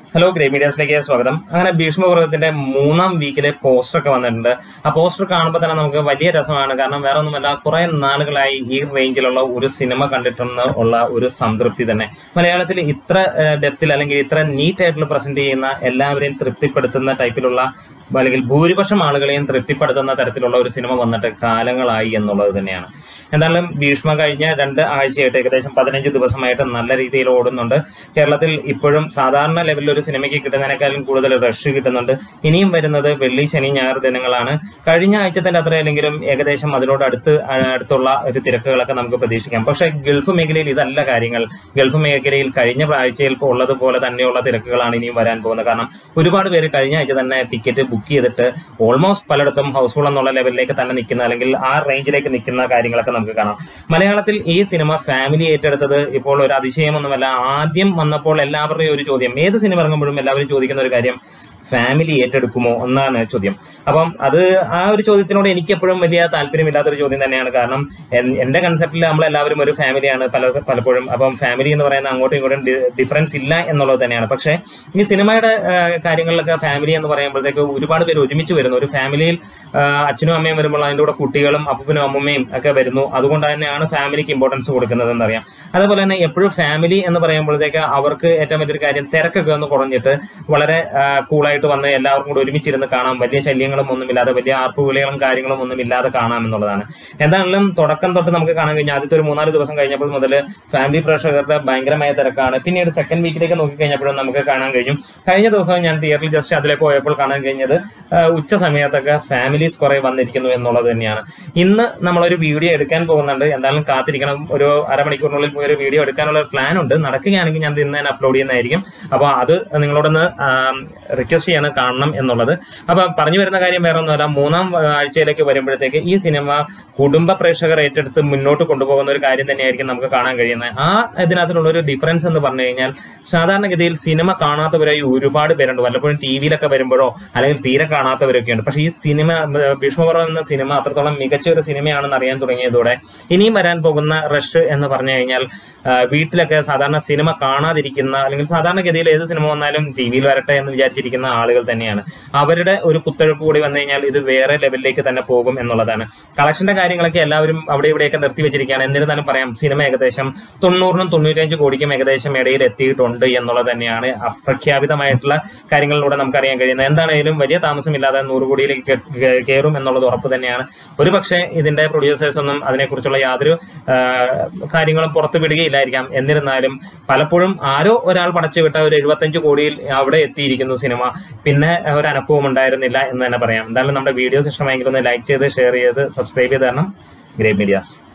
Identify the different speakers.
Speaker 1: hello grey മീഡിയാസിലേക്ക് സ്വാഗതം അങ്ങനെ ഭീഷ്മപർവത്തിന്റെ മൂന്നാം വീക്കിലെ പോസ്റ്റർ ഒക്കെ വന്നിട്ടുണ്ട് ആ പോസ്റ്റർ കാണുമ്പോൾ തന്നെ നമുക്ക് വലിയ രസമാണ് കാരണം വേറെ ഒന്നുമല്ല കുറെ നാളുകളായി ഈ റേഞ്ചിലുള്ള ഒരു സിനിമ കണ്ടിട്ടെന്ന് ഉള്ള ഒരു സംതൃപ്തി തന്നെ മലയാളത്തിൽ ഇത്ര ഡെപ്തിൽ അല്ലെങ്കിൽ ഇത്ര നീറ്റ് ആയിട്ടുള്ള പ്രസന്റ് ചെയ്യുന്ന എല്ലാവരെയും തൃപ്തിപ്പെടുത്തുന്ന ടൈപ്പിലുള്ള അല്ലെങ്കിൽ ഭൂരിപക്ഷം ആളുകളെയും തൃപ്തിപ്പെടുത്തുന്ന തരത്തിലുള്ള ഒരു സിനിമ വന്നിട്ട് കാലങ്ങളായി എന്നുള്ളത് തന്നെയാണ് എന്തായാലും ഭീഷ്മ കഴിഞ്ഞ രണ്ട് ആഴ്ചയായിട്ട് ഏകദേശം പതിനഞ്ച് ദിവസമായിട്ട് നല്ല രീതിയിൽ ഓടുന്നുണ്ട് കേരളത്തിൽ ഇപ്പോഴും സാധാരണ ലെവലിൽ ഒരു സിനിമയ്ക്ക് കിട്ടുന്നതിനേക്കാളും കൂടുതൽ റഷ് കിട്ടുന്നുണ്ട് ഇനിയും വരുന്നത് വെള്ളി ശനി ഞായർ ദിനങ്ങളാണ് കഴിഞ്ഞ ആഴ്ചത്തിന്റെ അത്രയല്ലെങ്കിലും ഏകദേശം അതിനോട് അടുത്ത് ആ, അടുത്തുള്ള ഒരു തിരക്കുകളൊക്കെ നമുക്ക് പ്രതീക്ഷിക്കാം പക്ഷെ ഗൾഫ് മേഖലയിൽ ഇതല്ല കാര്യങ്ങൾ ഗൾഫ് മേഖലയിൽ കഴിഞ്ഞ ആഴ്ചയിൽ ഉള്ളതുപോലെ തന്നെയുള്ള തിരക്കുകളാണ് ഇനിയും വരാൻ പോകുന്നത് കാരണം ഒരുപാട് പേര് കഴിഞ്ഞ ആഴ്ച തന്നെ ടിക്കറ്റ് ബുക്ക് ചെയ്തിട്ട് ഓൾമോസ്റ്റ് പലയിടത്തും ഹൗസ്ഫുൾ എന്നുള്ള ലെവലിലേക്ക് തന്നെ നിൽക്കുന്ന അല്ലെങ്കിൽ ആ റേഞ്ചിലേക്ക് നിൽക്കുന്ന കാര്യങ്ങളൊക്കെ നമുക്ക് കാണാം മലയാളത്തിൽ ഈ സിനിമ ഫാമിലി ഏറ്റെടുത്തത് ഇപ്പോൾ ഒരു അതിശയമൊന്നുമല്ല ആദ്യം വന്നപ്പോൾ എല്ലാവരുടെയും ഒരു ചോദ്യം ഏത് സിനിമ ഇറങ്ങുമ്പോഴും എല്ലാവരും ചോദിക്കുന്ന ഒരു കാര്യം ഫാമിലി ഏറ്റെടുക്കുമോ എന്നാണ് ചോദ്യം അപ്പം അത് ആ ഒരു ചോദ്യത്തിനോട് എനിക്ക് എപ്പോഴും വലിയ താല്പര്യമില്ലാത്തൊരു ചോദ്യം തന്നെയാണ് കാരണം എൻ- എന്റെ കൺസെപ്റ്റിൽ നമ്മളെല്ലാവരും ഒരു ഫാമിലിയാണ് പല പലപ്പോഴും അപ്പം ഫാമിലി എന്ന് പറയുന്ന അങ്ങോട്ടും ഇങ്ങോട്ടും ഡിഫറൻസ് ഇല്ല എന്നുള്ളത് തന്നെയാണ് പക്ഷേ ഈ സിനിമയുടെ ആ, കാര്യങ്ങളിലൊക്കെ ഫാമിലി എന്ന് പറയുമ്പോഴത്തേക്ക് ഒരുപാട് പേര് ഒരുമിച്ച് വരുന്നു ഒരു ഫാമിലിയിൽ ആ, അച്ഛനും അമ്മയും വരുമ്പോൾ അതിൻ്റെ കൂടെ കുട്ടികളും അപ്പനും അമ്മൂമ്മയും ഒക്കെ വരുന്നു അതുകൊണ്ട് തന്നെയാണ് ഫാമിലിക്ക് ഇമ്പോർട്ടൻസ് കൊടുക്കുന്നത് എന്നറിയാം അതേപോലെ തന്നെ എപ്പോഴും ഫാമിലി എന്ന് പറയുമ്പോഴത്തേക്ക് അവർക്ക് ഏറ്റവും വലിയൊരു കാര്യം തിരക്കൊക്കെ ഒന്ന് കുറഞ്ഞിട്ട് വളരെ കൂളായിട്ട് വന്ന് എല്ലാവർക്കും കൂടെ ഒരുമിച്ചിരുന്ന് കാണാം വലിയ ശല്യങ്ങളും ഒന്നുമില്ലാതെ വലിയ ആർപ്പുവിളികളും കാര്യങ്ങളും ഒന്നും ഇല്ലാതെ കാണാം എന്നുള്ളതാണ് എന്താണെങ്കിലും തുടക്കം തൊട്ട് നമുക്ക് കാണാൻ കഴിഞ്ഞാൽ ആദ്യത്തെ ഒരു മൂന്നാല് ദിവസം കഴിഞ്ഞപ്പോൾ മുതൽ ഫാമിലി പ്രേക്ഷകരുടെ ഭയങ്കരമായ തിരക്കാണ് പിന്നീട് സെക്കൻഡ് വീക്കിലേക്ക് നോക്കി കഴിഞ്ഞപ്പോഴും നമുക്ക് കാണാൻ കഴിഞ്ഞു കഴിഞ്ഞ ദിവസം ഞാൻ തിയേറ്ററിൽ ജസ്റ്റ് അതിലേക്ക് പോയപ്പോൾ കാണാൻ കഴിഞ്ഞത് ആ, ഉച്ച സമയത്തൊക്കെ ഫാമിലീസ് കുറെ വന്നിരിക്കുന്നു എന്നുള്ളത് തന്നെയാണ് ഇന്ന് നമ്മളൊരു വീഡിയോ എടുക്കാൻ പോകുന്നുണ്ട് എന്തായാലും കാത്തിരിക്കണം ഒരു അരമണിക്കൂറിനുള്ളിൽ പോയി ഒരു വീഡിയോ എടുക്കാനുള്ള പ്ലാൻ ഉണ്ട് നടക്കുകയാണെങ്കിൽ ഞാൻ ഇത് ഇന്ന് തന്നെ അപ്ലോഡ് ചെയ്യുന്നതായിരിക്കും അപ്പോൾ അത് നിങ്ങളോടൊന്ന് റിക്വസ്റ്റ് ചെയ്യാണ് കാണണം എന്നുള്ളത് അപ്പൊ പറഞ്ഞു വരുന്ന കാര്യം വേറെ ഒന്നുമല്ല മൂന്നാം ആ, ആഴ്ചയിലേക്ക് വരുമ്പോഴത്തേക്ക് ഈ സിനിമ കുടുംബ പ്രേക്ഷകർ ഏറ്റെടുത്ത് മുന്നോട്ട് കൊണ്ടുപോകുന്ന ഒരു കാര്യം തന്നെയായിരിക്കും നമുക്ക് കാണാൻ കഴിയുന്നത് ആ ഇതിനകത്തുള്ള ഒരു ഡിഫറൻസ് എന്ന് പറഞ്ഞു കഴിഞ്ഞാൽ സാധാരണഗതിയിൽ സിനിമ കാണാത്തവരായി ഒരുപാട് പേരുണ്ട് വല്ലപ്പോഴും ടി വിയിലൊക്കെ വരുമ്പോഴോ അല്ലെങ്കിൽ തീരെ കാണാത്തവരൊക്കെ ഉണ്ട് പക്ഷേ ഈ സിനിമ ഏർ, ഭീഷ്മപർവം എന്ന സിനിമ അത്രത്തോളം മികച്ച ഒരു സിനിമയാണെന്ന് അറിയാൻ തുടങ്ങിയതോടെ ഇനിയും വരാൻ പോകുന്ന റഷ് എന്ന് പറഞ്ഞു കഴിഞ്ഞാൽ ആ, വീട്ടിലൊക്കെ സാധാരണ സിനിമ കാണാതിരിക്കുന്ന അല്ലെങ്കിൽ സാധാരണഗതിയിൽ ഏത് സിനിമ വന്നാലും ടി വിയിൽ വരട്ടെ എന്ന് വിചാരിച്ചിരിക്കുന്ന ആളുകൾ തന്നെയാണ് അവരുടെ ഒരു കുത്തൊഴുക്ക് കൂടി വന്നു കഴിഞ്ഞാൽ ഇത് വേറെ ലെവലിലേക്ക് തന്നെ പോകും എന്നുള്ളതാണ് കളക്ഷന്റെ കാര്യങ്ങളൊക്കെ എല്ലാവരും അവിടെ ഇവിടെയൊക്കെ നിർത്തി വെച്ചിരിക്കുകയാണ് എന്നിരുന്നാലും പറയാം സിനിമ ഏകദേശം തൊണ്ണൂറിനും തൊണ്ണൂറ്റഞ്ച് കോടിക്കും ഏകദേശം ഇടയിൽ എത്തിയിട്ടുണ്ട് എന്നുള്ളത് തന്നെയാണ് അപ്രഖ്യാപിതമായിട്ടുള്ള കാര്യങ്ങളിലൂടെ നമുക്കറിയാൻ കഴിയുന്നത് എന്താണെങ്കിലും വലിയ താമസമില്ലാതെ നൂറ് കോടിയിലേക്ക് കെ- കെ- കയറും എന്നുള്ളത് ഉറപ്പ് തന്നെയാണ് ഒരു പക്ഷേ ഇതിന്റെ പ്രൊഡ്യൂസേഴ്സ് ഒന്നും അതിനെക്കുറിച്ചുള്ള യാതൊരു ആ, കാര്യങ്ങളും പുറത്തു വിടുകയില്ലായിരിക്കാം എന്നിരുന്നാലും പലപ്പോഴും ആരോ ഒരാൾ പടച്ചുവിട്ട ഒരു എഴുപത്തഞ്ച് കോടിയിൽ അവിടെ എത്തിയിരിക്കുന്നു സിനിമ പിന്നെ ഒരു അനക്കവും ഉണ്ടായിരുന്നില്ല എന്ന് തന്നെ പറയാം എന്തായാലും നമ്മുടെ വീഡിയോസ് ഇഷ്ടമായെങ്കിൽ ഒന്ന് ലൈക്ക് ചെയ്ത് ഷെയർ ചെയ്ത് സബ്സ്ക്രൈബ് ചെയ്ത് തരണം ഗ്രേ മീഡിയാസ്